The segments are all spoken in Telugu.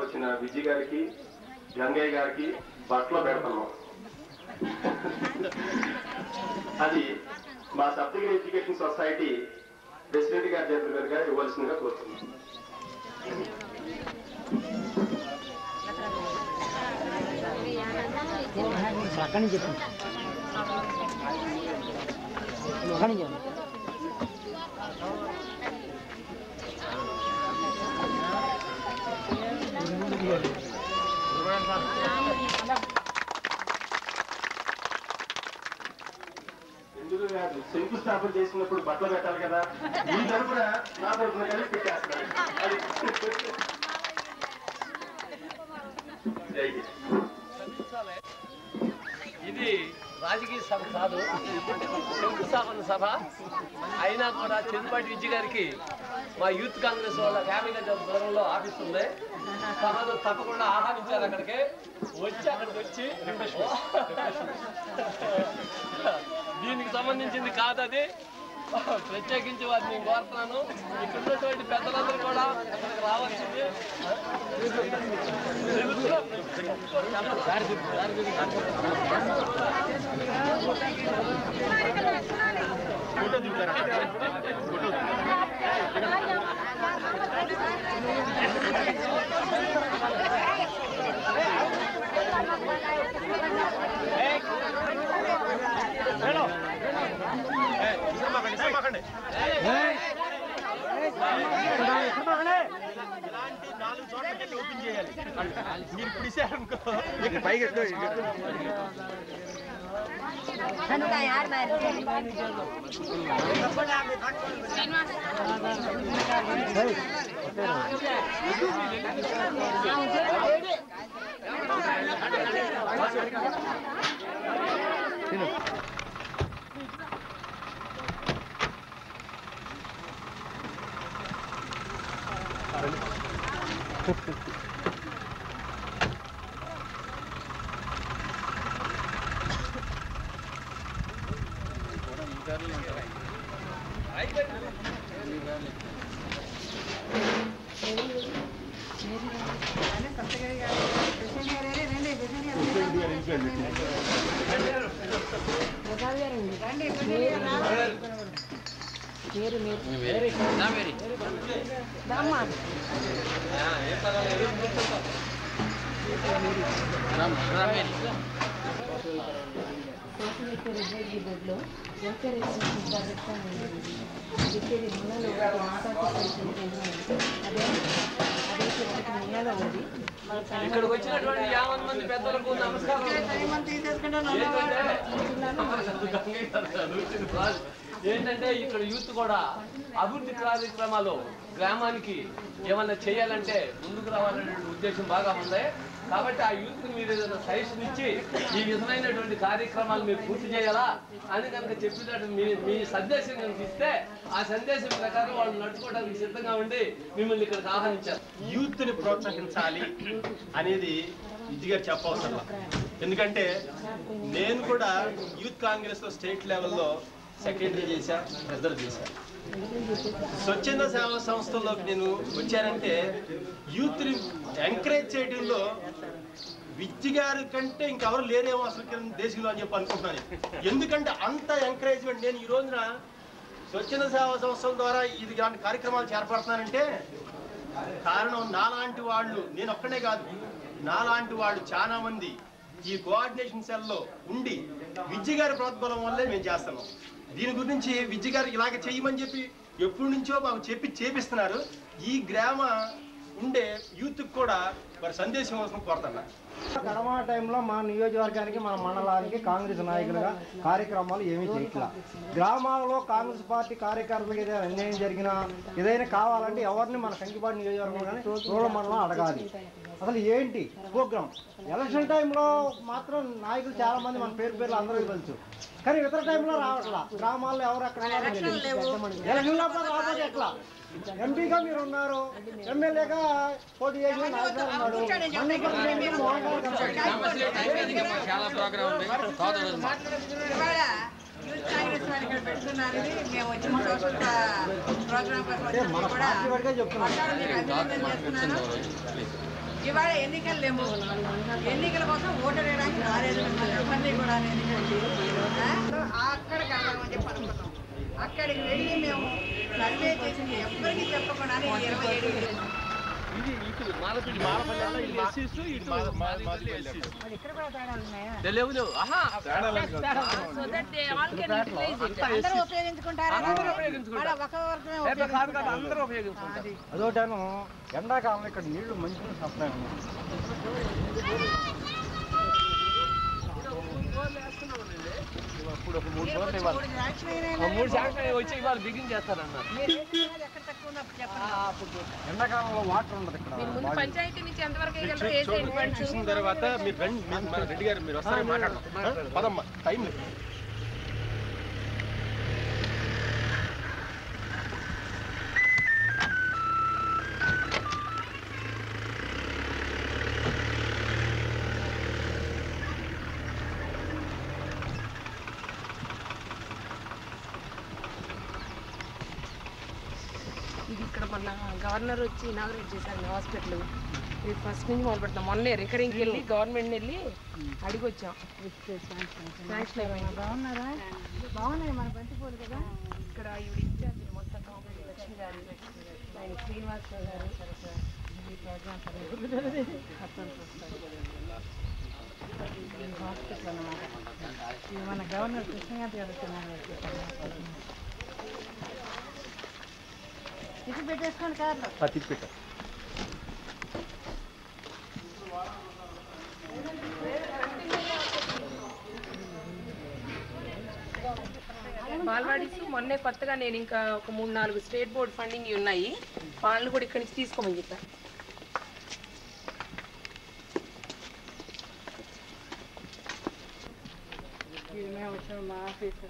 వచ్చిన విజయ్ గారికి గంగయ్య గారికి బట్టలు పెడుతున్నాం అది మా సప్తగిరి ఎడ్యుకేషన్ సొసైటీ ప్రెసిడెంట్ గారి చేతుల మీదుగా ఇవ్వాల్సిందిగా కోరుతున్నాం అక్కడి నుంచి చెప్పు అక్కడి నుంచి చెప్పు. ఎందుకు కాదు శంకుస్థాపన చేసినప్పుడు బట్టలు పెట్టాలి కదా ఈ తరపున నా తరపున కలిసి పెట్టేస్తారు అది జై హింద్. ఇది రాజకీయ సభ కాదు శంకుస్థాపన సభ అయినా కూడా చెందుబాటి విజయ్ గారికి మా యూత్ కాంగ్రెస్ వాళ్ళ యాభై గజాల దూరంలో ఆఫీస్ ఉంది సభను తప్పకుండా ఆహ్వానించారు అక్కడికి వచ్చి అక్కడికి వచ్చి దీనికి సంబంధించింది కాదు అది ప్రత్యేకించి వారిని నేను కోరుతున్నాను ఇక్కడ ఉన్నటువంటి పెద్దలందరూ కూడా అక్కడికి రావాల్సింది బోర్డులో వెల్ఫేర్ ఎక్స్టెన్షన్ ప్రాజెక్ట్ అని చెప్పేది మున్నాలో ఒకటి మాట్లాడుతూ అదే అదైతే ఒకటి మున్నాలో ఉంది ఇక్కడికి వచ్చినటువంటి యాభై మంది పెద్దలకు నమస్కారం ఏంటంటే- ఏంటంటే ఇక్కడ యూత్ కూడా అభివృద్ధి కార్యక్రమాలు గ్రామానికి ఏమన్నా చేయాలంటే ముందుకు రావాలనే ఉద్దేశం బాగా ఉంది కాబట్టి ఆ యూత్ మీరు ఏదైనా సజెషన్ ఇచ్చి ఈ విధమైనటువంటి కార్యక్రమాలు మీరు పూర్తి చేయాలా అని కనుక చెప్పినట్టు మీ మీ సందేశం కనుక ఇస్తే ఆ సందేశం ప్రకారం వాళ్ళు నడుచుకోవడానికి సిద్ధంగా ఉండి మిమ్మల్ని ఇక్కడికి ఆహ్వానించారు యూత్ ని ప్రోత్సహించాలి అనేది విద్య గారు చెప్పవసరం ఎందుకంటే నేను కూడా యూత్ కాంగ్రెస్ లో స్టేట్ లెవెల్లో సెక్రటరీ చేశా రిజర్వ్ చేశా స్వచ్ఛంద సేవా సంస్థల్లోకి నేను వచ్చానంటే యూత్ ని ఎంకరేజ్ చేయడంలో విద్య గారి కంటే ఇంకెవరు లేరేమో అసలు కింద దేశంలో అని చెప్పి అనుకుంటున్నాను ఎందుకంటే అంత ఎంకరేజ్మెంట్ నేను ఈ రోజున స్వచ్ఛంద సేవా సంస్థల ద్వారా ఇది ఇలాంటి కార్యక్రమాలు చేపడుతున్నానంటే కారణం నాలాంటి వాళ్ళు నేను ఒక్కనే కాదు నాలాంటి వాళ్ళు చాలా మంది ఈ కోఆర్డినేషన్ సెల్లో ఉండి విద్య గారి ప్రోద్బలం వల్లే మేము చేస్తున్నాం దీని గురించి విద్య గారు ఇలాగ చేయమని చెప్పి ఎప్పటి నుంచో మాకు చెప్పి చేపిస్తున్నారు ఈ గ్రామ ఉండే యూత్ కూడా మరి సందేశం అవసరం కోరుతున్నా కరోనా టైంలో మా నియోజకవర్గానికి మన మండలానికి కాంగ్రెస్ నాయకులుగా కార్యక్రమాలు ఏమీ చేయట్లా గ్రామాలలో కాంగ్రెస్ పార్టీ కార్యకర్తలకు ఏదైనా అన్యాయం జరిగినా ఏదైనా కావాలంటే ఎవరిని మన కంకిపాటి నియోజకవర్గం కానీ రూరల్ మండలం అడగాలి అసలు ఏంటి ప్రోగ్రామ్ ఎలక్షన్ టైంలో మాత్రం నాయకులు చాలా మంది మన పేరు పేర్లు అందరూ తెలుసు కానీ ఇతర టైంలో రావట్లా గ్రామాల్లో ఎవరు ఎక్కడ ఎలక్షన్లో రాకపోతే ఎట్లా ఎంపీగా మీరు ఉన్నారు ఎమ్మెల్యేగా పోటీ చేసిన నాయకుడు ఉన్నాడు అన్ని పనులు మోహన్ గారు చాలా ప్రోగ్రామ్ ఉంది ఇవాళ యూత్ కాంగ్రెస్ వారు ఇక్కడ పెడుతున్నారు ఇది. మేము వచ్చిన సోషల్ ప్రోగ్రామ్ కోసం అంటే మన వచ్చినప్పుడు కూడా పార్టీ వాడిగా చెప్తున్నాం మొత్తం మీకు అభినందనలు చేస్తున్నాను ఇవాళ ఎన్నికలు లేవు ఎన్నికల కోసం ఓటు వేయడానికి రాలేదు మిమ్మల్ని ఎవరిని కూడా ఎందుకండి అక్కడ కలవమని చెప్పి అనుకున్నాం అక్కడికి వెళ్ళి మేము సర్వే చేసింది ఎవరికి చెప్పకుండానే ఈ ఇరవై ఏడు వేలు. ఇది ఇటు మాలపల్లి మాలపల్లి ఇది ఎస్సీస్ ఇటు మాదిపల్లి ఎస్సీస్ ఇక్కడ కూడా తేడాలు ఉన్నాయా లేవు లేవు ఆహా so that they all can utilise it అందరూ ఉపయోగించుకుంటారా అందరూ ఉపయోగించుకుంటారు. మళ్ళా ఒక వర్గమే ఏ, కాదు కాదు ఉపయోగించుకుంటారా? అందరూ ఉపయోగించుకుంటారు అదొకటాను ఎండాకాలంలో ఇక్కడ నీళ్లు మంచిగా సప్లై ఉన్నాయి ఇప్పుడు ఒక మూడు రోజులు ఇవ్వాలి మూడు శాంక్షన్ అయినాయి ఆ మూడు శాంక్షన్ వచ్చి ఇవాళ బిగిన్ చేస్తారన్నారు మీరు వేసుకున్నది ఎక్కడ తక్కువ ఉందో అప్పుడు చెప్పండి ఎండాకాలంలో వాటర్ ఉండదు ఇక్కడ ముందు పంచాయతీ నుంచి ఎంతవరకు వేయగలరు వేసేయండి ఫండ్స్ చూసిన తర్వాత మీరు రండి మీరు- మన రెడ్డి గారు మీరు వస్తారని మాట్లాడదాం పదమ్మా టైం లేదు ఇది ఇక్కడ మొన్న గవర్నర్ వచ్చి ఇనాగ్రేట్ చేశారు హాస్పిటల్ ఇది ఫస్ట్ నుంచి మొదలు పెడతాం మొన్నే రికరింగ్కి వెళ్ళి గవర్నమెంట్ వెళ్ళి అడిగి వచ్చాం శాంక్షన్ అయిపోయింది బాగున్నారా బాగున్నాయి మన బంతిపూలు కదా ఇక్కడ ఈవిడ ఇన్ఛార్జ్ మొత్తం కంప్లీట్ లక్ష్మి గారు ఆయన శ్రీనివాసరావు గారు ఈ ప్రోగ్రామ్ హాస్పిటల్ అన్నమాట ఇది మన గవర్నర్ కృష్ణకాంత్ గారు వచ్చినారు ఇది పెట్టేసుకోండి కార్లో తిప్పిట్ట బాల్వాడీస్ మొన్నే కొత్తగా నేను ఇంకా ఒక మూడు నాలుగు స్టేట్ బోర్డ్ ఫండింగ్ ఉన్నాయి వాళ్ళని కూడా ఇక్కడి నుంచి తీసుకోమని చెప్పాను ఇది మేము వచ్చిన మా ఆఫీస్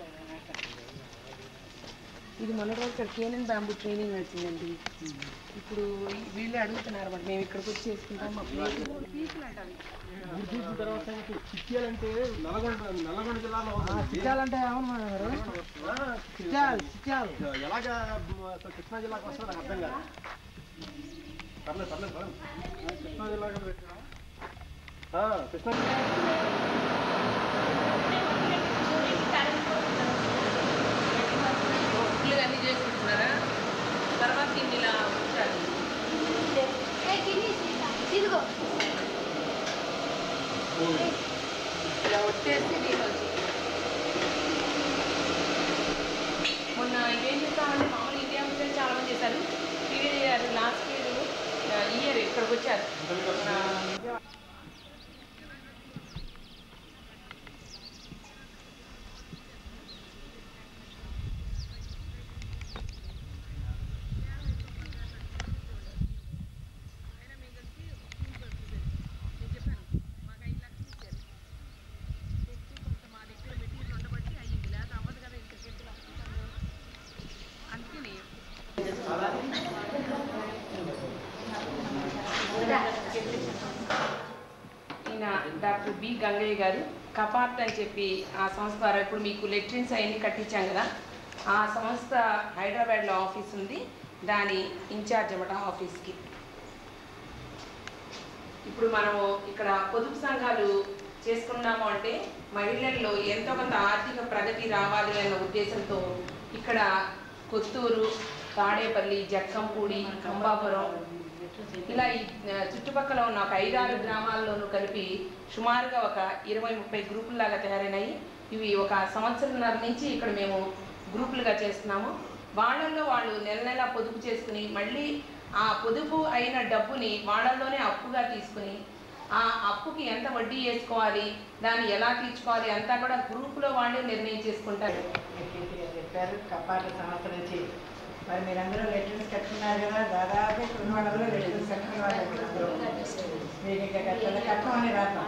ఇది మొన్న రోజు ఇక్కడ కేనన్ బ్యాంబూ ట్రైనింగ్ నడిచిందండి ఇప్పుడు వీళ్ళే అడుగుతున్నారు అన్నమాట మేము ఇక్కడికి వచ్చి చేసుకుంటాం మా ప్లేస్ గుర్తించిన తర్వాత చిట్యాలంటే నల్గొండ నల్గొండ జిల్లాలో ఉంది. చిట్యాలంటే అవును మా గారు చిట్యాలు చిట్యాలు ఎలాగా మ, అసలు కృష్ణా జిల్లాకు వస్తుందో నాకు అర్థం కాదు పర్లేదు పర్లేదు పర్లేదు కృష్ణా జిల్లాకు పెట్టినా? ఆ, కృష్ణా ఇల్లు అన్నీ చేసుకుంటున్నారా తర్వాత దీన్ని ఇలా ఉంచాలి ఇలా వచ్చేసి దీనిలో మొన్న ఇవేం చేస్తామంటే మామూలు ఇండియా వచ్చే చాలా మంది చేశారు ఇయర్ లాస్ట్ ఇయర్ ఇయర్ ఇక్కడికి వచ్చారు మన ఈయన డాక్టర్ బి గంగయ్య గారు కపార్ట్ అని చెప్పి ఆ సంస్థ ద్వారా ఇప్పుడు మీకు లెట్రిన్స్ అవన్నీ కట్టించాం కదా ఆ సంస్థ హైదరాబాద్లో ఆఫీస్ ఉంది దాని ఇన్ఛార్జ్ అన్నమాట ఆ ఆఫీస్కి ఇప్పుడు మనము ఇక్కడ పొదుపు సంఘాలు చేసుకున్నాము అంటే మహిళల్లో ఎంతో కొంత ఆర్థిక ప్రగతి రావాలి అన్న ఉద్దేశంతో ఇక్కడ కొత్తూరు తాడేపల్లి జక్కంపూడి కంబాపురం ఇలా ఈ ఆ, చుట్టుపక్కల ఉన్న ఒక ఐదారు గ్రామాల్లోనూ కలిపి సుమారుగా ఒక ఇరవై ముప్పై గ్రూపుల్లాగా తయారైనాయి ఇవి ఒక సంవత్సరంన్నర నుంచి ఇక్కడ మేము గ్రూపులుగా చేస్తున్నాము వాళ్ళల్లో వాళ్ళు నెల నెల పొదుపు చేసుకుని మళ్ళీ ఆ పొదుపు అయిన డబ్బుని వాళ్ళల్లోనే అప్పుగా తీసుకుని ఆ అప్పుకి ఎంత వడ్డీ వేసుకోవాలి దాన్ని ఎలా తీర్చుకోవాలి అంతా కూడా గ్రూపులో వాళ్ళే నిర్ణయం చేసుకుంటారు చెప్పారు కపాట సంస్థ నుంచి మరి మీరందరూ లెటర్స్ కట్టుకున్నారు కదా దాదాపు ఇప్పుడు వాళ్ళందరూ లెటర్స్ కట్టుకునే వాళ్ళు అందరూ. మీకు ఇంకా కట్టడం కట్టం అని రాస్తాం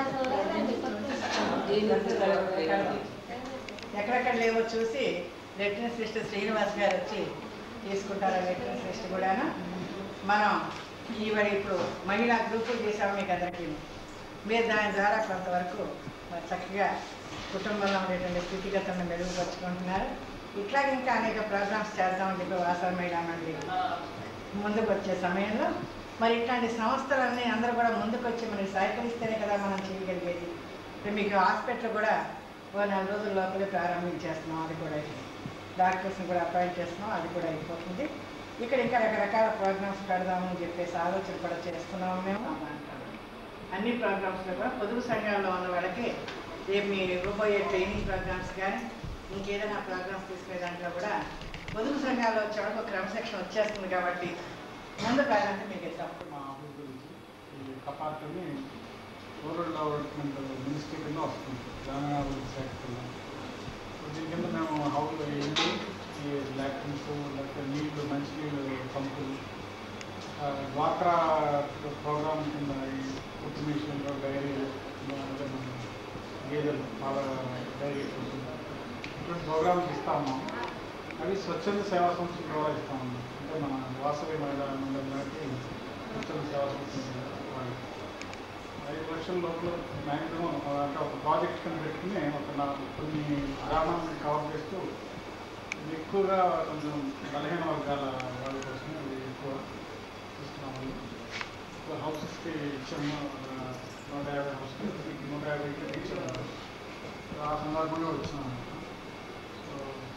ఎక్కడెక్కడ లేవో చూసి లెటర్స్ లిస్ట్ శ్రీనివాస్ గారు వచ్చి తీసుకుంటారు లెటర్స్ లిస్ట్ కూడాను మనం ఈవిడ ఇప్పుడు మహిళా గ్రూపులు చేసాము మీకు అందరికీ మీరు దాని ద్వారా కొంతవరకు మరి చక్కగా కుటుంబంలో ఉండేటువంటి స్థితిగతులను మెరుగుపరుచుకుంటున్నారు ఇట్లాగే ఇంకా అనేక ప్రోగ్రామ్స్ చేద్దామని చెప్పి వాసవ మహిళా మండలి ముందుకు వచ్చే సమయంలో మరి ఇట్లాంటి సంస్థలన్నీ అందరూ కూడా ముందుకు వచ్చి మనకి సహకరిస్తేనే కదా మనం చేయగలిగేది ఇప్పుడు మీకు హాస్పిటల్ కూడా ఓ నెల రోజుల లోపలే ప్రారంభించేస్తున్నాం అది కూడా డాక్టర్స్ని కూడా అపాయింట్ చేస్తున్నాం అది కూడా అయిపోతుంది ఇక్కడ ఇంకా రకరకాల ప్రోగ్రామ్స్ పెడదామని చెప్పేసి ఆలోచన కూడా చేస్తున్నాము మేము అన్ని ప్రోగ్రామ్స్లో కూడా పొదుపు సంఘాల్లో ఉన్న వాళ్ళకి రేపు మీ ఇవ్వబోయే ట్రైనింగ్ ప్రోగ్రామ్స్ కానీ ఇంకేదైనా ప్రోగ్రామ్స్ తీసుకునే దాంట్లో కూడా పొదుపు సంఘాల్లో వచ్చేవాళ్ళకి ఒక క్రమశిక్షణ వచ్చేస్తుంది కాబట్టి ముందు ప్రాధాన్యత మీకు ఇస్తాం మా ఆఫీస్ గురించి ఈ కపార్ట్ని రూరల్ డెవలప్మెంట్ మినిస్ట్రీ కింద వస్తుంది గ్రామీణాభివృద్ధి శాఖ కింద సో దీని కింద మేము హౌస్ ఇల్లు ఈ లాట్రిన్స్ లేకపోతే నీళ్లు మంచినీళ్ళు పంపులు ఆ, డ్వాక్రా ప్రోగ్రామ్ కింద ఈ ఫుడ్ మిషన్లు డైరీలు అదే మన గేదెలు పాల డైరీ ఫుడ్ ఇటువంటి ప్రోగ్రామ్స్ ఇస్తా ఉన్నాం అవి స్వచ్ఛంద సేవా సంస్థలు కూడా ఇస్తా ఉన్నాం అంటే మన వాసవి మహిళా మండలి లాంటి స్వచ్ఛంద సేవా సంస్థలు వాళ్ళు ఐదు లక్షల లోపల మ్యాక్సిమం అంటే ఒక ప్రాజెక్ట్ కింద పెట్టుకుని ఒక నా- కొన్ని గ్రామాలను కవర్ చేస్తూ ఇది ఎక్కువగా కొంచెం బలహీన వర్గాల వాళ్ళ కోసం ఇది ఎక్కువ ఇస్తున్నాము ఇప్పుడు హౌసెస్కి ఇచ్చాము ఒక నూట యాభై హౌస్కి నూట యాభై ఇచ్చాము ఆ సందర్భంగా వచ్చినాము సో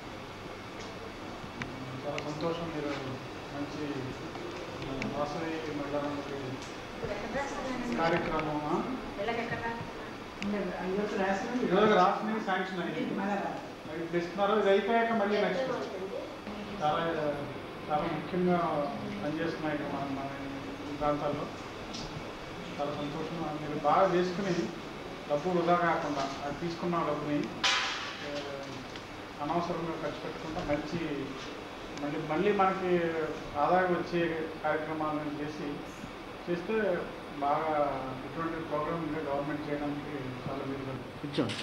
చాలా సంతోషం మీరు మంచి ఆ, వాసవి మహిళా మండలి కార్యక్రమం ఆ? ఈరోజు రాసిన ఈరోజు రాసినవి శాంక్షన్ అయ్యింది మన మరి ఇప్పుడు ఇస్తున్నారు ఇది అయిపోయాక మళ్ళీ నెక్స్ట్ చాలా చాలా ముఖ్యంగా పనిచేస్తున్నాయి ఇక్కడ మన మన ఈ ప్రాంతాల్లో చాలా సంతోషం మీరు బాగా చేసుకుని డబ్బు వృధా కాకుండా అది తీసుకున్న డబ్బుని ఆ, అనవసరంగా ఖర్చు పెట్టకుండా మంచి మళ్ళీ మళ్ళీ మనకి ఆదాయం వచ్చే కార్యక్రమాలను చేసి చేస్తే బాగా ఇటువంటి ప్రోగ్రామ్ ఇంకా గవర్నమెంట్ చేయడానికి చాలా వీలుగా కూర్చోండి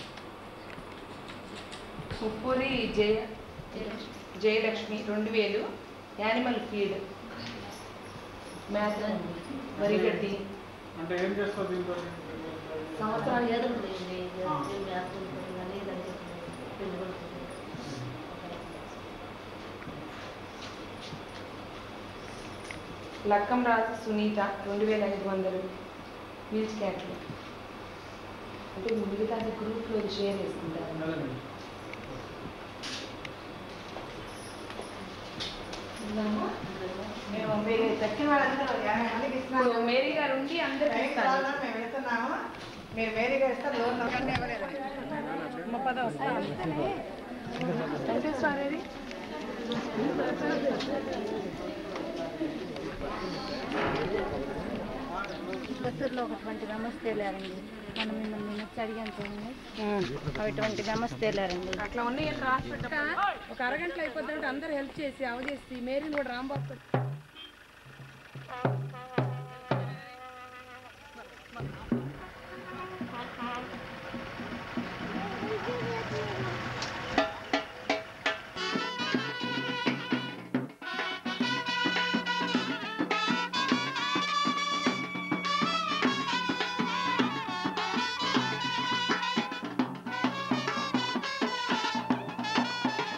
ముప్పూరి జయ జయలక్ష్మి రెండు వేలు యానిమల్ ఫీడ్ మేత వరిగడ్డి అంటే ఏం చేస్తారు దీంతో సంవత్సరాలు ఏదో ఆ. లక్కం రాజు సునీత రెండు వేల ఐదు వందలు మీల్స్ క్యాట్లు అంటే మిగతా గ్రూప్లో షేర్ చేసుకుంటారు అదేనండి మేము మీరు తక్కిన వాళ్ళందరూ యాభై మందికి ఇప్పుడు ఇస్తున్నాము మేరీ గారు ఉండి అందరికి టైం ఇస్తారు కావాలా మేము వెళ్తున్నాము మీరు మేరీగా ఇస్తే లోన్ ఒకటే ఇవ్వలేదు బస్సులో ఒక ట్వంటీ మెంబర్స్ తేలారండి మనం మిమ్మల్ని నేను వచ్చి అడిగాను చూడండి అవి ట్వంటీ మెంబర్స్ తేలారండి అట్లా ఉన్నాయి రాసి పెట్ట ఒక అరగంటలో అయిపోతుంటే అందరూ హెల్ప్ చేసి అవజేసి మేరీని కూడా రాంబాబు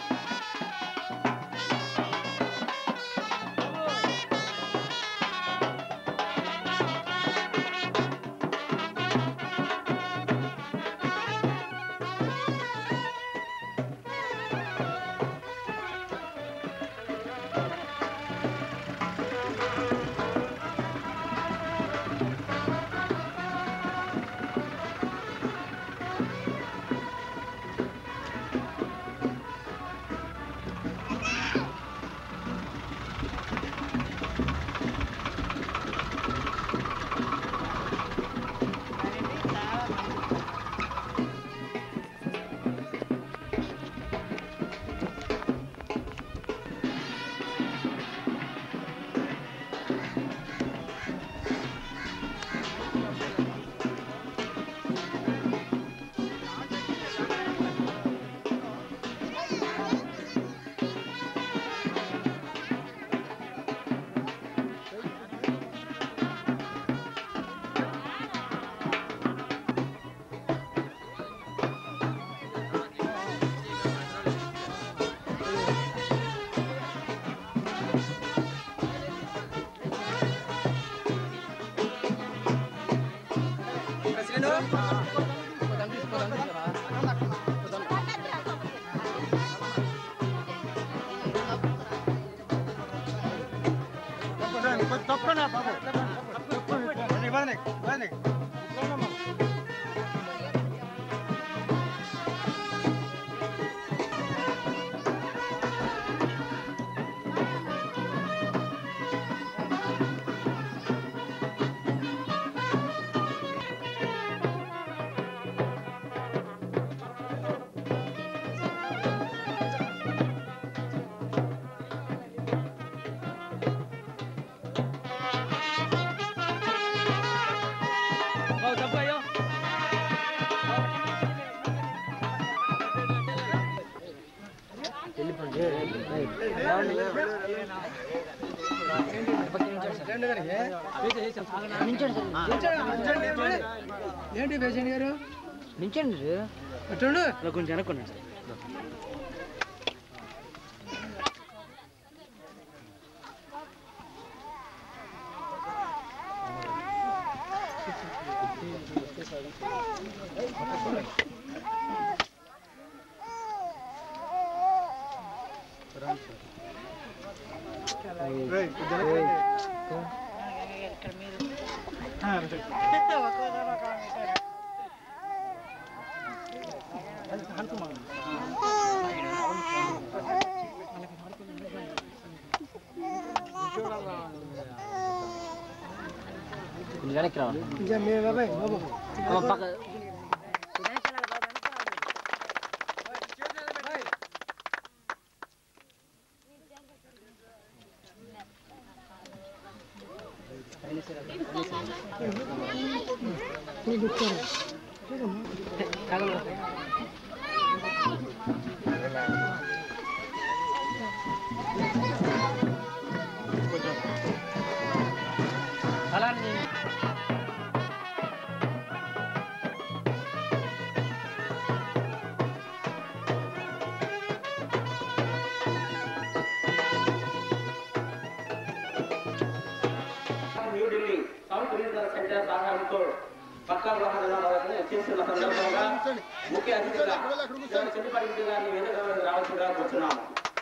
ఆ ఏంటి పేషెంట్ గారు నించండి అట్టుండు కొంచెం వెనక్కున్నాడు సార్ కొంచెం వెనక్కి రావాలి అమ్మ, పక్క న్యూఢిల్లీ సౌత్ రీజనల్ సెంటర్ సహాయంతో పక్కా వ్యవహారాలను చేస్తున్న సందర్భంగా ముఖ్య అతిథిగా శ్రీ చెల్లిపడి రెడ్డి గారిని వేదిక మీద రావాల్సిందిగా కూర్చున్నాము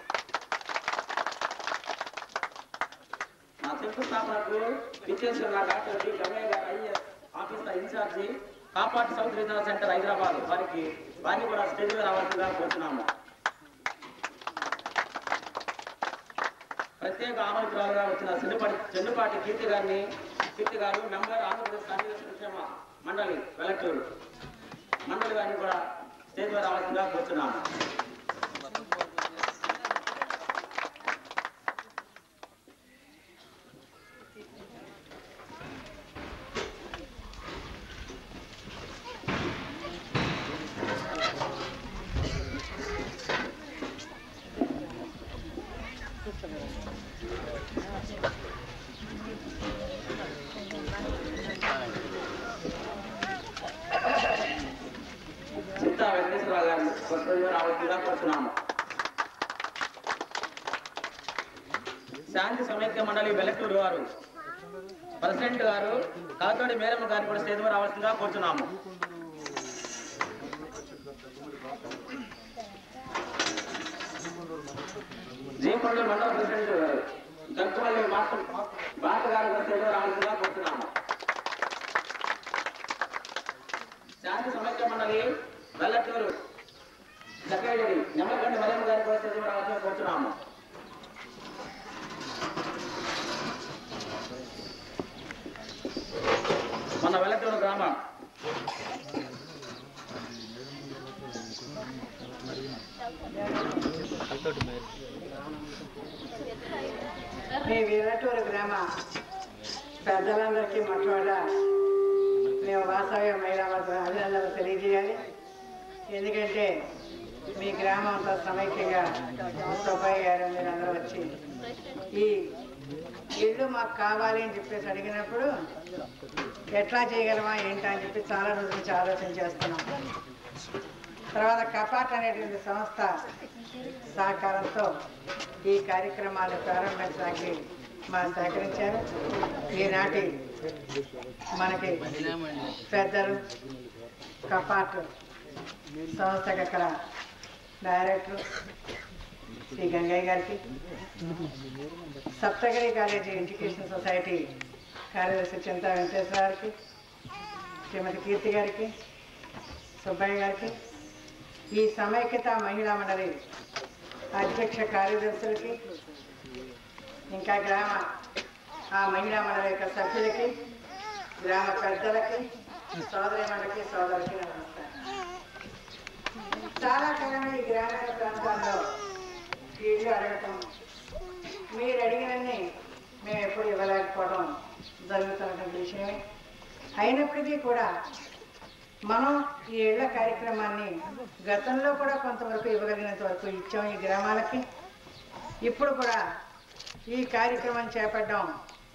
నా శంకుస్థాపనకు విచ్చేస్తున్న డాక్టర్ డి గమయ్య గారు ఐఎస్ ఆఫీసర్ ఇన్ఛార్జి కాపాటి సౌత్ రీజనల్ సెంటర్ హైదరాబాద్ వారికి వారిని కూడా స్టేజ్ మీద రావాల్సిందిగా కూర్చున్నాము ప్రత్యేక ఆమంత్రాలుగా వచ్చిన చెన్నుపాటి చెన్నుపాటి కీర్తి గారిని కీర్తి గారు మెంబర్ ఆంధ్రప్రదేశ్ ఆదివాసీ సంక్షేమ మండలి వెలక్టూరు మండలి గారిని కూడా స్టేజ్ మీద రావాల్సిందిగా కూర్చున్నాము చింతా వెంకటేశ్వరరావు గారిని స్టేజ్ మీద రావాల్సిందిగా కూర్చున్నాము శాంతి సమైక్య మండలి వెలక్టూరు వారు ప్రెసిడెంట్ గారు కాతోడి మేరమ్మ గారిని కూడా స్టేజ్ మీద రావాల్సిందిగా కూర్చున్నాము జీపల్లి మండల ప్రెసిడెంట్ గంకవల్లి మాస్టర్ బాట గారు కూడా స్టేజ్ మీద రావాల్సిందిగా కూర్చున్నాము శాంతి సమైక్య మండలి వెల్లటూరు సెక్రటరీ నిమ్మగండి మలమ్మ గారి కూడా స్టేజ్ మీద రావాల్సిందిగా కూర్చున్నాము మన వెల్లటూరు గ్రామం మీ వీరటూరు గ్రామ పెద్దలందరికీ మొట్టమొదట మేము వాసవ్య మహిళా అభినందనలు తెలియజేయాలి ఎందుకంటే మీ గ్రామం అంతా సమైక్యంగా సుబ్బయ్య గారు మీరు అందరూ వచ్చి ఈ ఇల్లు మాకు కావాలి అని చెప్పేసి అడిగినప్పుడు ఎట్లా చేయగలమా ఏంటా అని చెప్పి చాలా రోజుల నుంచి ఆలోచన చేస్తున్నాం తర్వాత కపాట్ అనేటువంటి సంస్థ సహకారంతో ఈ కార్యక్రమాలు ప్రారంభించడానికి మా సహకరించారు ఈనాటి మనకి పెద్దలు కపాట్ సంస్థ ఇక్కడ డైరెక్టర్ శ్రీ గంగయ్య గారికి సప్తగిరి కాలేజీ ఎడ్యుకేషన్ సొసైటీ కార్యదర్శి చింతా వెంకటేశ్వర గారికి శ్రీమతి కీర్తి గారికి సుబ్బయ్య గారికి ఈ సమైక్యత మహిళా మండలి అధ్యక్ష కార్యదర్శులకి ఇంకా గ్రామ ఆ మహిళా మండలి యొక్క సభ్యులకి గ్రామ పెద్దలకి సోదరి మండలికి సోదరులకి నమస్కారం చాలా కాలంగా ఈ గ్రామీణ ప్రాంతాల్లో ఇల్లు అడగటం మీరు అడిగినన్ని మేము ఎప్పుడు ఇవ్వలేకపోవడం జరుగుతున్నటువంటి విషయమే అయినప్పటికీ కూడా మనం ఈ ఇళ్ల కార్యక్రమాన్ని గతంలో కూడా కొంతవరకు ఇవ్వగలిగినంత వరకు ఇచ్చాం ఈ గ్రామాలకి ఇప్పుడు కూడా ఈ కార్యక్రమం చేపట్టడం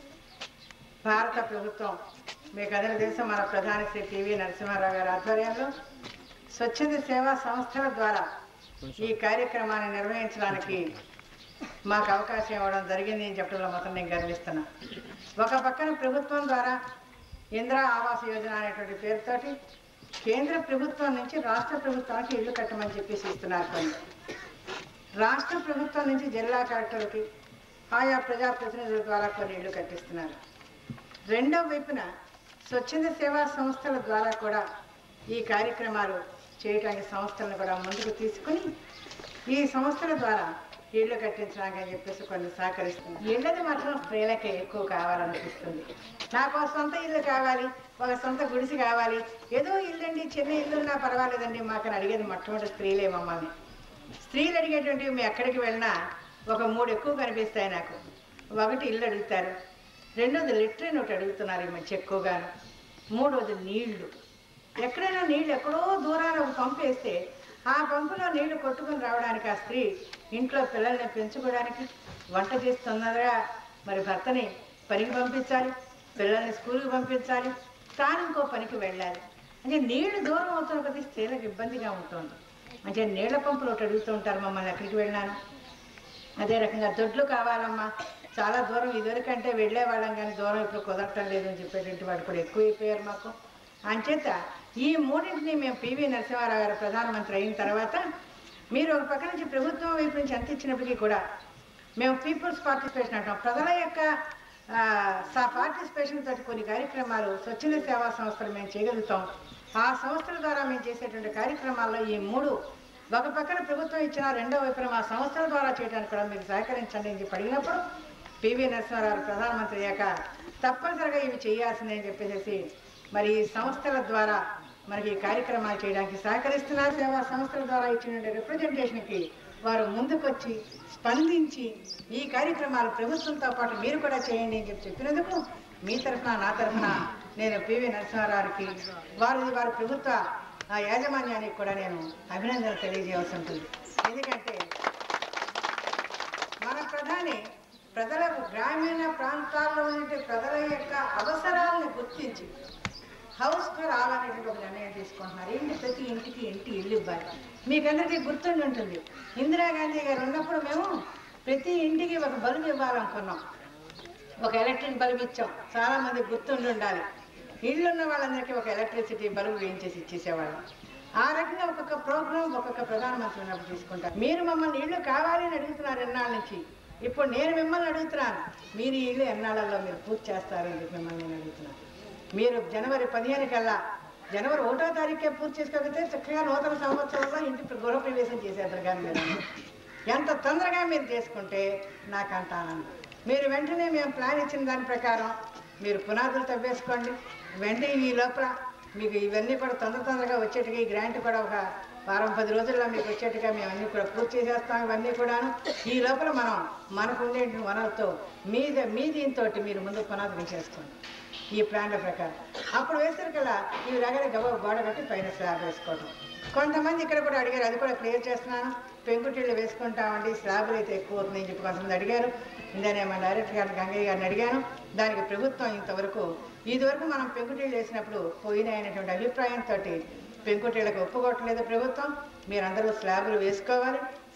భారత ప్రభుత్వం మీకు అందరి దేశం మన ప్రధాని శ్రీ పివి నరసింహారావు గారి ఆధ్వర్యంలో స్వచ్ఛంద సేవా సంస్థల ద్వారా ఈ కార్యక్రమాన్ని నిర్వహించడానికి మాకు అవకాశం ఇవ్వడం జరిగింది అని చెప్పడంలో మాత్రం నేను గర్విస్తున్నా ఒక పక్కన ప్రభుత్వం ద్వారా ఇందిరా ఆవాస్ యోజన అనేటువంటి పేరుతోటి కేంద్ర ప్రభుత్వం నుంచి రాష్ట్ర ప్రభుత్వానికి ఇల్లు కట్టమని చెప్పేసి ఇస్తున్నారు కొన్ని రాష్ట్ర ప్రభుత్వం నుంచి జిల్లా కలెక్టర్కి ఆయా ప్రజాప్రతినిధుల ద్వారా కొన్ని ఇల్లు కట్టిస్తున్నారు రెండో వైపున స్వచ్ఛంద సేవా సంస్థల ద్వారా కూడా ఈ కార్యక్రమాలు చేయడానికి సంస్థలను కూడా ముందుకు తీసుకుని ఈ సంస్థల ద్వారా ఇళ్ళు కట్టించడానికి అని చెప్పేసి కొన్ని సహకరిస్తుంది ఇళ్ళది మాత్రం స్త్రీలకే ఎక్కువ కావాలనిపిస్తుంది నాకు ఒక సొంత ఇల్లు కావాలి ఒక సొంత గుడిసి కావాలి ఏదో ఇల్లండి చిన్న ఇల్లు ఉన్నా పర్వాలేదండి మాకని అడిగేది మొట్టమొదటి స్త్రీలే మమ్మల్ని స్త్రీలు అడిగేటువంటివి మేము ఎక్కడికి వెళ్ళినా ఒక మూడు ఎక్కువ కనిపిస్తాయి నాకు ఒకటి ఇల్లు అడుగుతారు రెండోది లిటరీన్ ఒకటి అడుగుతున్నారు ఈ మధ్య ఎక్కువగాను మూడోది నీళ్లు ఎక్కడైనా నీళ్ళు ఎక్కడో దూరాన ఒక పంపు వేస్తే ఆ పంపులో నీళ్లు కొట్టుకుని రావడానికి ఆ స్త్రీ ఇంట్లో పిల్లల్ని పెంచుకోవడానికి వంట చేస్తున్నదిగా మరి భర్తని పనికి పంపించాలి పిల్లల్ని స్కూల్కి పంపించాలి తాను ఇంకో పనికి వెళ్ళాలి అంటే నీళ్లు దూరం అవుతున్న కొద్దీ స్త్రీలకు ఇబ్బందిగా ఉంటుంది అంటే నీళ్ల పంపులు ఒకటి అడుగుతూ ఉంటారు మమ్మల్ని ఎక్కడికి వెళ్ళాను అదే రకంగా దొడ్లు కావాలమ్మా చాలా దూరం ఇదివరకంటే వెళ్ళే వాళ్ళం కానీ దూరం ఇప్పుడు కుదరటం లేదు అని చెప్పేటువంటి వాడు కూడా ఎక్కువైపోయారు మాకు అంచేత ఈ మూడింటిని మేము పివి నరసింహారావు గారు ప్రధానమంత్రి అయిన తర్వాత మీరు ఒక పక్క నుంచి ప్రభుత్వం వైపు నుంచి ఎంత ఇచ్చినప్పటికీ కూడా మేము పీపుల్స్ పార్టిసిపేషన్ అంటాం ప్రజల యొక్క ఆ, సా పార్టిసిపేషన్ తోటి కొన్ని కార్యక్రమాలు స్వచ్ఛంద సేవా సంస్థలు మేము చేయగలుగుతాం ఆ సంస్థల ద్వారా మేము చేసేటువంటి కార్యక్రమాల్లో ఈ మూడు ఒక పక్కన ప్రభుత్వం ఇచ్చిన రెండో వైపున మా సంస్థల ద్వారా చేయడానికి కూడా మీరు సహకరించండి అని చెప్పి అడిగినప్పుడు పివి నరసింహారావు ప్రధానమంత్రి అయ్యాక తప్పనిసరిగా ఇవి చేయాల్సిందే అని చెప్పేసి మరి ఈ సంస్థల ద్వారా మనకి ఈ కార్యక్రమాలు చేయడానికి సహకరిస్తున్నారు సేవా సంస్థల ద్వారా ఇచ్చిన రిప్రజెంటేషన్కి వారు ముందుకొచ్చి స్పందించి ఈ కార్యక్రమాలు ప్రభుత్వంతో పాటు మీరు కూడా చేయండి అని చెప్పి చెప్పినందుకు మీ తరఫున నా తరఫున నేను పివి నరసింహారావుకి వారి వారి ప్రభుత్వ ఆ యాజమాన్యానికి కూడా నేను అభినందనలు తెలియజేయాల్సి ఉంటుంది ఎందుకంటే మన ప్రధాని ప్రజల గ్రామీణ ప్రాంతాల్లో ఉండే ప్రజల యొక్క అవసరాలను గుర్తించి హౌస్ ఫర్ ఆల్ అనేటువంటి ఒక నిర్ణయం తీసుకుంటున్నారు ఏంటి ప్రతి ఇంటికి ఇంటి ఇల్లు ఇవ్వాలి మీకందరికీ గుర్తుండి ఉంటుంది ఇందిరాగాంధీ గారు ఉన్నప్పుడు మేము ప్రతి ఇంటికి ఒక బల్బు ఇవ్వాలనుకున్నాం ఒక ఎలక్ట్రిక్ బల్బు ఇచ్చాం చాలా మంది గుర్తుండి ఉండాలి ఇల్లు ఉన్న వాళ్ళందరికీ ఒక ఎలక్ట్రిసిటీ బల్బు వేయించేసి ఇచ్చేసేవాళ్ళం ఆ రకంగా ఒక్కొక్క ప్రోగ్రాం ఒక్కొక్క ప్రధానమంత్రి ఉన్నప్పుడు తీసుకుంటాం మీరు మమ్మల్ని ఇల్లు కావాలి అని అడుగుతున్నారు ఎన్నాళ్ళ నుంచి ఇప్పుడు నేను మిమ్మల్ని అడుగుతున్నాను మీరు ఈ ఇల్లు ఎన్నాళ్ళల్లో మీరు పూర్తి చేస్తారని చెప్పి మిమ్మల్ని నేను అడుగుతున్నాను మీరు జనవరి పదిహేను కల్లా జనవరి ఒకటో తారీఖే పూర్తి చేసుకోకపోతే చక్కగా నూతన సంవత్సరంలో ఇంటి గృహప్రవేశం చేసేద్దరు కానీ మీరు ఎంత తొందరగా మీరు చేసుకుంటే నాకు అంత ఆనందం మీరు వెంటనే మేము ప్లాన్ ఇచ్చిన దాని ప్రకారం మీరు పునాదులు తవ్వేసుకోండి వెంటనే ఈ లోపల మీకు ఇవన్నీ కూడా తొందర తొందరగా వచ్చేట్టుగా ఈ గ్రాంట్ కూడా ఒక వారం పది రోజుల్లో మీకు వచ్చేట్టుగా మేము అన్నీ కూడా పూర్తి చేసేస్తాం ఇవన్నీ కూడాను ఈ లోపల మనం మనకు ఉండే వనరులతో మీ మీ దీంతో మీరు ముందు పునాదులు చేసుకోండి ఈ ప్లాన్ల ప్రకారం అప్పుడు వేసరికల్లా ఈ రగడ గబ గోడ కట్టి పైన స్లాబ్ వేసుకోవడం కొంతమంది ఇక్కడ కూడా అడిగారు అది కూడా క్లియర్ చేస్తున్నాను పెంకుటిళ్ళు వేసుకుంటామండి స్లాబులు అయితే ఎక్కువ అవుతుందని చెప్పి కొంతమంది అడిగారు ఇందనే మా డైరెక్టర్ గారిని గంగయ్య గారిని అడిగాను దానికి ప్రభుత్వం ఇంతవరకు ఇదివరకు మనం పెంకుటిళ్ళు వేసినప్పుడు పోయినాయనేటువంటి అభిప్రాయంతో పెంకుటిళ్ళకి ఒప్పుకోవట్లేదు ప్రభుత్వం మీరందరూ స్లాబులు వేసుకోవాలి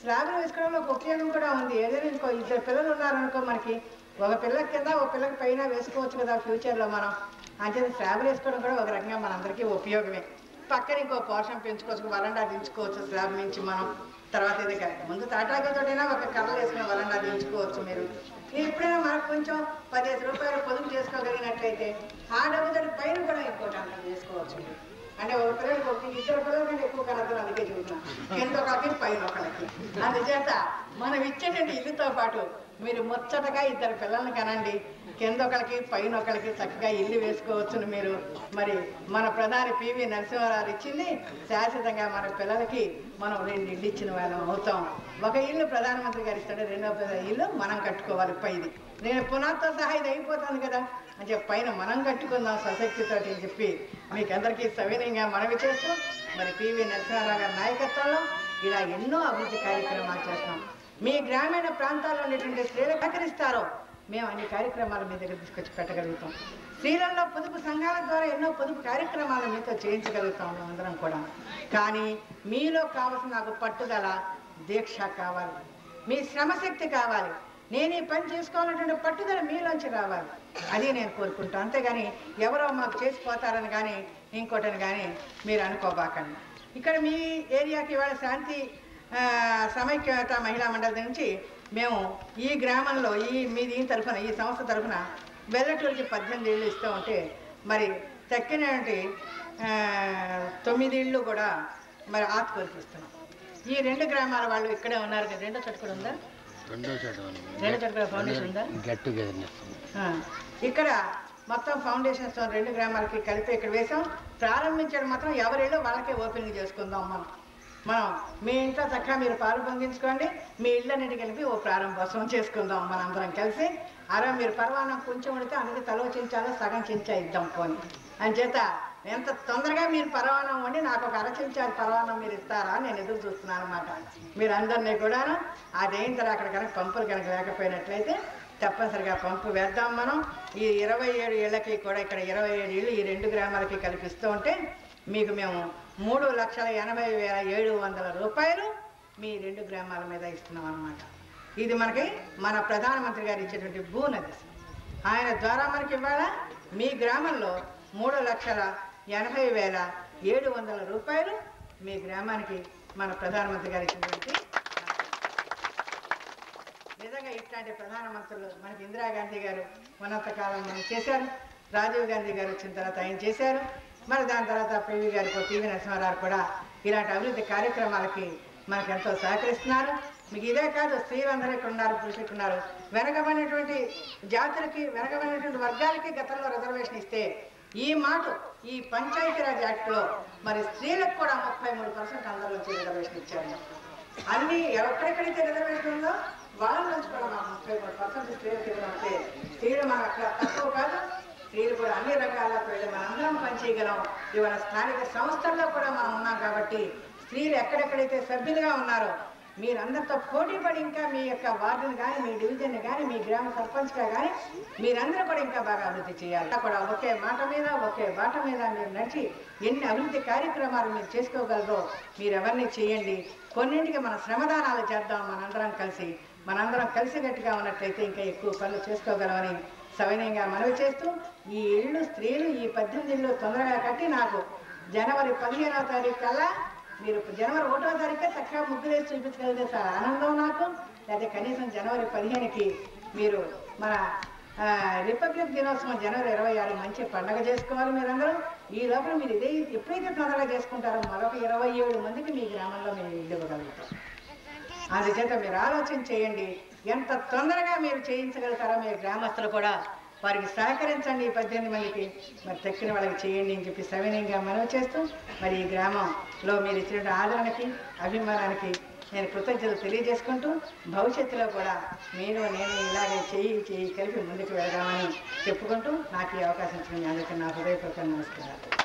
స్లాబ్లు వేసుకోవడంలో ఒక ఉపయోగం కూడా ఉంది ఏదైనా ఇంకో ఇద్దరు పిల్లలు ఉన్నారనుకో మనకి ఒక పిల్లకి కింద ఒక పిల్లకి పైన వేసుకోవచ్చు కదా ఫ్యూచర్లో మనం అంతే స్లాబ్లు వేసుకోవడం కూడా ఒక రకంగా మనందరికీ ఉపయోగమే పక్కన ఇంకో పోర్షన్ పెంచుకోవచ్చు వరండా దించుకోవచ్చు స్లాబ్ నుంచి మనం తర్వాత ఇది కరెక్ట్ ముందు తాటాకతోటైనా ఒక కర్రలు వేసుకుని వరండా దించుకోవచ్చు మీరు మీరు ఎప్పుడైనా మనకు కొంచెం పదిహేను రూపాయలు పొదుపు చేసుకోగలిగినట్లయితే ఆ డబ్బుతో పైన కూడా ఇంకోటి అంతా చేసుకోవచ్చు మీరు అంటే ఒక పిల్లలకి ఒక ఇద్దరు పిల్లల కంటే ఎక్కువ కలదు అందుకే చూస్తున్నాను కింద ఒకరికి పైన ఒకరికి అందుచేత మనం ఇచ్చేటువంటి ఇల్లుతో పాటు మీరు ముచ్చటగా ఇద్దరు పిల్లల్ని కనండి కింద ఒకరికి పైన ఒకరికి చక్కగా ఇల్లు వేసుకోవచ్చును మీరు మరి మన ప్రధాని పివి నరసింహారావు ఇచ్చింది శాశ్వతంగా మన పిల్లలకి మనం రెండు ఇల్లు ఇచ్చిన వాళ్ళం అవుతాం ఒక ఇల్లు ప్రధానమంత్రి గారు ఇస్తాడు రెండో పెద్ద ఇల్లు మనం కట్టుకోవాలి పైది నేను పునాదితో సహా ఇది అయిపోతుంది కదా అని చెప్పి పైన మనం కట్టుకుందాం స్వశక్తితోటి అని చెప్పి మీకు అందరికీ సవినయంగా మనవి చేస్తూ మరి పివి నరసింహారావు గారి నాయకత్వంలో ఇలా ఎన్నో అభివృద్ధి కార్యక్రమాలు చేస్తాం మీ గ్రామీణ ప్రాంతాల్లో ఉండేటువంటి స్త్రీలు సహకరిస్తారో మేము అన్ని కార్యక్రమాలు మీ దగ్గర తీసుకొచ్చి పెట్టగలుగుతాం స్త్రీలలో పొదుపు సంఘాల ద్వారా ఎన్నో పొదుపు కార్యక్రమాలు మీతో చేయించగలుగుతాం అందరం కూడా కానీ మీలో కావాల్సిన నాకు పట్టుదల దీక్ష కావాలి మీ శ్రమశక్తి కావాలి నేను ఈ పని చేసుకోవాలనేటువంటి పట్టుదల మీలోంచి రావాలి అది నేను కోరుకుంటాను అంతేగాని ఎవరో మాకు చేసిపోతారని కానీ ఇంకోటని కానీ మీరు అనుకోబాకండి ఇక్కడ మీ ఏరియాకి ఇవాళ శాంతి ఆ, సమైక్యత మహిళా మండలి నుంచి మేము ఈ గ్రామంలో ఈ మీ దీని తరఫున ఈ సంస్థ తరఫున వెల్లటూరికి పద్దెనిమిది ఇళ్ళు ఇస్తూ ఉంటే మరి తక్కినటువంటి ఆ, తొమ్మిది ఇళ్ళు కూడా మరి ఆత్కూరికి ఇస్తున్నాం ఈ రెండు గ్రామాల వాళ్ళు ఇక్కడే ఉన్నారు కదా రెండో చోట కూడా ఉందా రెండో చోట రెండో చోట కూడా ఫౌండేషన్ ఉందా గెట్ టుగెదర్నెస్ ఆ, ఇక్కడ మొత్తం ఫౌండేషన్స్ రెండు గ్రామాలకి కలిపి ఇక్కడ వేసాం ప్రారంభించడం మాత్రం ఎవరిలో వాళ్ళకే ఓపెనింగ్ చేసుకుందాం మనం మనం మీ ఇంట్లో చక్కగా మీరు పాలు పొంగించుకోండి మీ ఇళ్ళన్నిటి కలిపి ఓ ప్రారంభోత్సవం చేసుకుందాం మనందరం కలిసి అరే మీరు పర్వాణం కొంచెం ఉడితే అందుకే తలో చెంచాలో సగం చెంచా ఇద్దాం పోని అని చేత ఎంత తొందరగా మీరు పరవాణం వండి నాకు ఒక అర చెంచాలు పరవాణం మీరు ఇస్తారా అని నేను ఎదురు చూస్తున్నాను అనమాట మీరు అందరినీ కూడాను అదేం తర్వాత అక్కడ కనుక పంపులు కనుక లేకపోయినట్లయితే తప్పనిసరిగా పంపు వేద్దాం మనం ఈ ఇరవై ఏడు ఏళ్ళకి కూడా ఇక్కడ ఇరవై ఏడు ఏళ్ళు ఈ రెండు గ్రామాలకి కల్పిస్తూ ఉంటే మీకు మేము మూడు లక్షల ఎనభై వేల ఏడు వందల రూపాయలు మీ రెండు గ్రామాల మీద ఇస్తున్నాం అన్నమాట ఇది మనకి మన ప్రధానమంత్రి గారు ఇచ్చేటువంటి భూనది ఆయన ద్వారా మనకి ఇవాళ మీ గ్రామంలో మూడు లక్షల ఎనభై వేల ఏడు వందల రూపాయలు మీ గ్రామానికి మన ప్రధానమంత్రి గారు ఇచ్చినటువంటి నిజంగా ఇట్లాంటి ప్రధానమంత్రులు మనకి ఇందిరాగాంధీ గారు ఉన్నంతకాలం మనం చేశారు రాజీవ్ గాంధీ గారు వచ్చిన తర్వాత ఆయన చేశారు మరి దాని తర్వాత పివి గారు పివి నరసింహారావు కూడా ఇలాంటి అభివృద్ధి కార్యక్రమాలకి మనకు ఎంతో సహకరిస్తున్నారు మీకు ఇదే కాదు స్త్రీలందరూ ఇక్కడ ఉన్నారు పురుషులు ఇక్కడ ఉన్నారు వెనకబడినటువంటి జాతులకి వెనకబడినటువంటి వర్గాలకి గతంలో రిజర్వేషన్ ఇస్తే ఈ మాట ఈ పంచాయతీరాజ్ యాక్ట్లో మరి స్త్రీలకు కూడా ముప్పై మూడు పర్సెంట్ అందరూ వచ్చి రిజర్వేషన్ ఇచ్చారు అన్ని ఎక్కడెక్కడైతే రిజర్వేషన్ ఉందో వాళ్ళ నుంచి కూడా మాకు ముప్పై మూడు పర్సెంట్ స్త్రీలకు ఇవ్వమంటే స్త్రీలు మన అక్కడ తక్కువ కాదు స్త్రీలు కూడా అన్ని రంగాల్లోకి వెళ్ళి మనందరం పనిచేయగలం ఇవాళ స్థానిక సంస్థల్లో కూడా మనం ఉన్నాం కాబట్టి స్త్రీలు ఎక్కడెక్కడైతే సభ్యులుగా ఉన్నారో మీరందరితో పోటీ పడి ఇంకా మీ యొక్క వార్డుని కానీ మీ డివిజన్ కానీ మీ గ్రామ సర్పంచ్గా కానీ మీరందరూ కూడా ఇంకా బాగా అభివృద్ధి చేయాలి ఇంకా కూడా ఒకే మాట మీద ఒకే బాట మీద మీరు నడిచి ఎన్ని అభివృద్ధి కార్యక్రమాలు మీరు చేసుకోగలరో మీరు ఎవరిని చేయండి కొన్నింటికి మన శ్రమదానాలు చేద్దాం మనందరం కలిసి మనందరం కలిసికట్టుగా ఉన్నట్లయితే ఇంకా ఎక్కువ పనులు చేసుకోగలమని సవినయంగా మనవి చేస్తూ ఈ ఇళ్ళు స్త్రీలు ఈ పద్దెనిమిది ఇళ్ళు తొందరగా కట్టి నాకు జనవరి పదిహేనవ తారీఖు కల్లా మీరు జనవరి ఒకటో తారీఖే చక్కగా ముగ్గులు వేసి చూపించగలిగితే సార్ ఆనందం నాకు లేకపోతే కనీసం జనవరి పదిహేనుకి మీరు మన ఆ, రిపబ్లిక్ దినోత్సవం జనవరి ఇరవై ఆరు మంచి పండగ చేసుకోవాలి మీరందరూ ఈ లోపల మీరు ఇదే ఎప్పుడైతే తొందరగా చేసుకుంటారో మరొక ఇరవై ఏడు మందికి మీ గ్రామంలో మేము ఇల్లు ఇవ్వగలుగుతాం అందుచేత మీరు ఆలోచన చేయండి ఎంత తొందరగా మీరు చేయించగలుగుతారో మీ గ్రామస్తులు కూడా వారికి సహకరించండి ఈ పద్దెనిమిది మందికి మరి తక్కిన వాళ్ళకి చేయండి అని చెప్పి సవినయంగా మనవి చేస్తూ మరి ఈ గ్రామంలో మీరు ఇచ్చిన ఆదరణకి అభిమానానికి నేను కృతజ్ఞతలు తెలియజేసుకుంటూ భవిష్యత్తులో కూడా మీరు నేను ఇలాగే చెయ్యి చెయ్యి కలిపి ముందుకు వెళ్దామని చెప్పుకుంటూ నాకు ఈ అవకాశం ఇచ్చిన మీ అందరికీ నా హృదయపూర్వక నమస్కారాలు